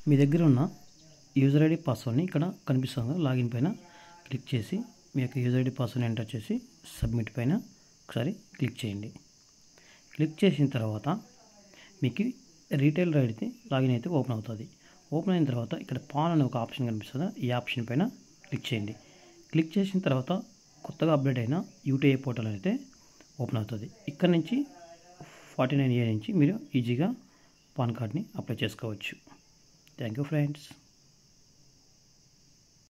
మీ దగ్గర ఉన్న user ID పాస్వర్డ్ని ఇక్కడ కనిపిస్తుంది కదా, లాగిన్ పైన క్లిక్ చేసి మీ యొక్క యూజర్ ఐడి పాస్వర్డ్ని ఎంటర్ చేసి సబ్మిట్ పైన ఒకసారి క్లిక్ చేయండి క్లిక్ చేసిన తర్వాత మీకు రీటైల్ ఐడితే లాగిన్ అయితే ఓపెన్ అవుతుంది ఓపెన్ అయిన తర్వాత ఇక్కడ పాన్ అనే ఒక ఆప్షన్ కనిపిస్తుంది ఈ ఆప్షన్ పైన క్లిక్ చేయండి క్లిక్ చేసిన తర్వాత కొత్తగా అప్డేట్ అయిన యూటీఐ పోర్టల్ అయితే ఓపెన్ అవుతుంది ఇక్కడ నుంచి ఫార్టీ నైన్ ఇయర్ నుంచి మీరు ఈజీగా పాన్ కార్డ్ని అప్లై చేసుకోవచ్చు థ్యాంక్ యూ ఫ్రెండ్స్